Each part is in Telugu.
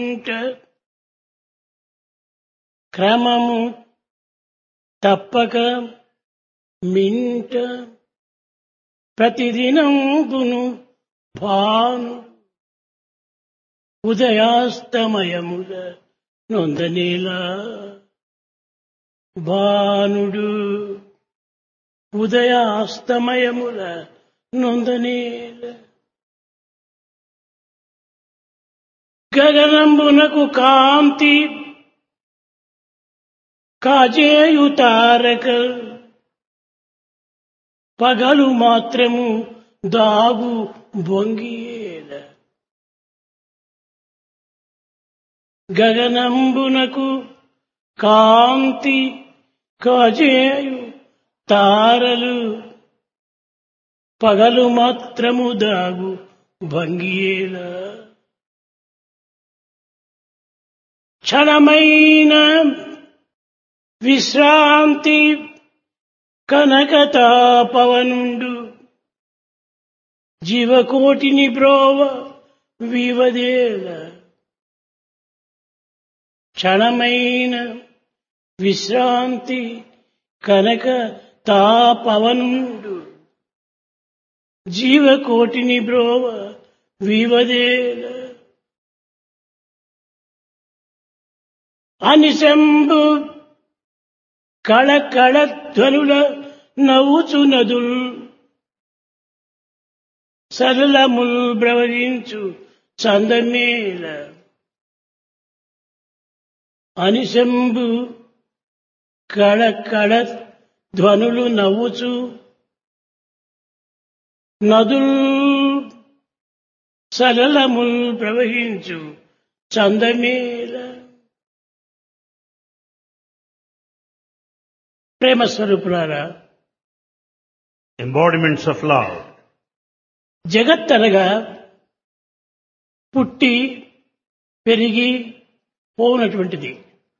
ఇంట క్రమము తప్పక మింట ప్రతిదినంబును భాను ఉదయాస్తమయముల నొందనేలా భానుడు ఉదయాస్తమయముల నొందనేల గగనంబునకు కాంతి కాజేయు తారక పగలు మాత్రము దాగు బొంగియేల గగనంబునకు కాంతి కాజేయు తారలు పగలు మాత్రము దాగు భంగియేల క్షణమైన విశ్రాంతి కనకతాపవనుండు జీవకోటిని బ్రోవ వివదేల క్షణమైన విశ్రాంతి కనక తాపవనుండు జీవకోటిని బ్రోవ వివదేల అనిశంబు కళకళ ధ్వనుల నవ్వుచు నదుల్ సరళముల్ బ్రవరించు చందమేల అనిశంబు కళకళ ధ్వనులు నవ్వుచు నదుల్ సరళముల్ ప్రవహించు చందమేల ప్రేమ స్వరూపులారా embodiments of love. జగత్తనగా పుట్టి పెరిగి పోనటువంటిది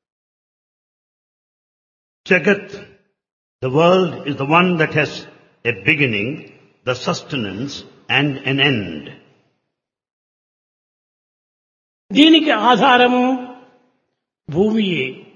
Jagat, the world is the one that has a beginning, the sustenance and an end. దీనికి ఆధారము భూమియే